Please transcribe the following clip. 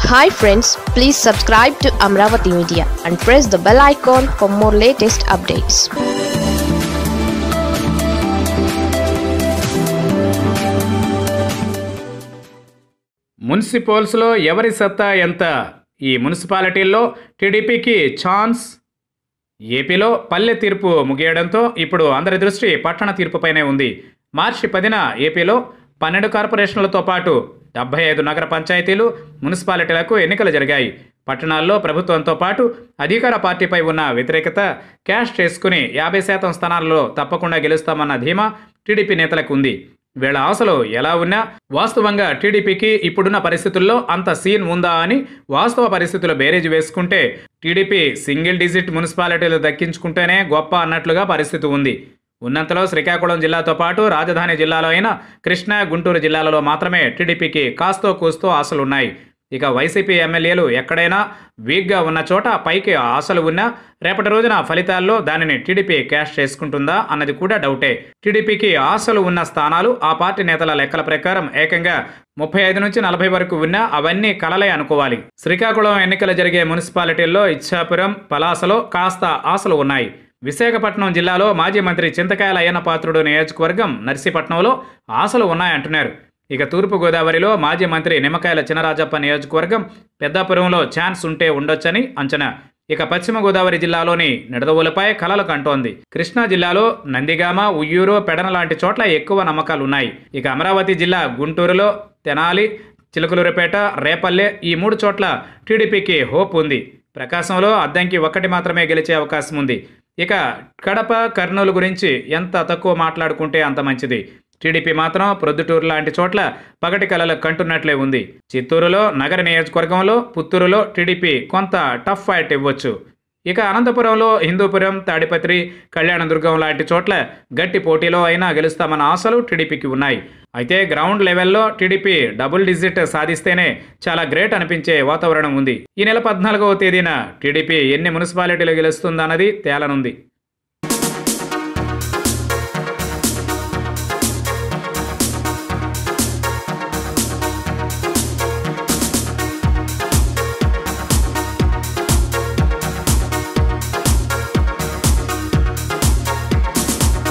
hi friends please subscribe to Amaravati media and press the bell icon for more latest updates మున్సిపల్స్లో ఎవరి సత్తా ఎంత ఈ మున్సిపాలిటీల్లో టీడీపీకి ఛాన్స్ ఏపీలో పల్లె తీర్పు ముగియడంతో ఇప్పుడు అందరి దృష్టి పట్టణ తీర్పుపైనే ఉంది మార్చి పదిన ఏపీలో పన్నెండు కార్పొరేషన్లతో పాటు డెబ్బై ఐదు నగర పంచాయతీలు మున్సిపాలిటీలకు ఎన్నికలు జరిగాయి పట్టణాల్లో ప్రభుత్వంతో పాటు అధికార పార్టీపై ఉన్న వ్యతిరేకత క్యాష్ చేసుకుని యాభై శాతం స్థానాల్లో తప్పకుండా గెలుస్తామన్న ధీమా టీడీపీ నేతలకు ఉంది వీళ్ళ ఆశలు ఎలా ఉన్నా వాస్తవంగా టీడీపీకి ఇప్పుడున్న పరిస్థితుల్లో అంత సీన్ ఉందా అని వాస్తవ పరిస్థితులు బేరేజ్ వేసుకుంటే టీడీపీ సింగిల్ డిజిట్ మున్సిపాలిటీలు దక్కించుకుంటేనే గొప్ప అన్నట్లుగా పరిస్థితి ఉంది ఉన్నంతలో శ్రీకాకుళం జిల్లాతో పాటు రాజధాని జిల్లాలో అయిన కృష్ణా గుంటూరు జిల్లాలలో మాత్రమే టీడీపీకి కాస్తో కూస్తో ఆశలున్నాయి ఇక వైసీపీ ఎమ్మెల్యేలు ఎక్కడైనా వీక్గా ఉన్న చోట పైకి ఆశలు ఉన్నా రేపటి రోజున ఫలితాల్లో దానిని టీడీపీ క్యాష్ చేసుకుంటుందా అన్నది కూడా డౌటే టీడీపీకి ఆశలు ఉన్న స్థానాలు ఆ పార్టీ నేతల లెక్కల ప్రకారం ఏకంగా ముప్పై ఐదు నుంచి నలభై వరకు ఉన్నా అవన్నీ కలలే అనుకోవాలి శ్రీకాకుళం ఎన్నికలు జరిగే మున్సిపాలిటీల్లో ఇచ్చాపురం పలాసలో కాస్త ఆశలు ఉన్నాయి విశాఖపట్నం జిల్లాలో మాజీ మంత్రి చింతకాయల అయ్యన్న పాత్రుడు నియోజకవర్గం నర్సీపట్నంలో ఆశలు ఉన్నాయంటున్నారు ఇక తూర్పుగోదావరిలో మాజీ మంత్రి నిమ్మకాయల చినరాజప్ప నియోజకవర్గం పెద్దాపురంలో ఛాన్స్ ఉంటే ఉండొచ్చని అంచనా ఇక పశ్చిమ గోదావరి జిల్లాలోని నిడదవులపై కలలు కంటోంది కృష్ణా జిల్లాలో నందిగామ ఉయ్యూరు పెడన లాంటి చోట్ల ఎక్కువ నమ్మకాలు ఉన్నాయి ఇక అమరావతి జిల్లా గుంటూరులో తెనాలి చిలుకలూరిపేట రేపల్లె ఈ మూడు చోట్ల టీడీపీకి హోప్ ఉంది ప్రకాశంలో అద్దంకి ఒక్కటి మాత్రమే గెలిచే అవకాశం ఉంది ఇక కడప కర్నూలు గురించి ఎంత తక్కువ మాట్లాడుకుంటే అంత మంచిది టీడీపీ మాత్రం ప్రొద్దుటూరు లాంటి చోట్ల పగటి కలలు కంటున్నట్లే ఉంది చిత్తూరులో నగర నియోజకవర్గంలో పుత్తూరులో టీడీపీ కొంత టఫ్ ఫైట్ ఇవ్వచ్చు ఇక అనంతపురంలో హిందూపురం తాడిపత్రి కళ్యాణదుర్గం లాంటి చోట్ల గట్టి పోటీలో అయినా గెలుస్తామన్న ఆశలు టీడీపీకి ఉన్నాయి అయితే గ్రౌండ్ లెవెల్లో టీడీపీ డబుల్ డిజిట్ సాధిస్తేనే చాలా గ్రేట్ అనిపించే వాతావరణం ఉంది ఈ నెల పద్నాలుగవ తేదీన టీడీపీ ఎన్ని మున్సిపాలిటీలు గెలుస్తుందన్నది తేలనుంది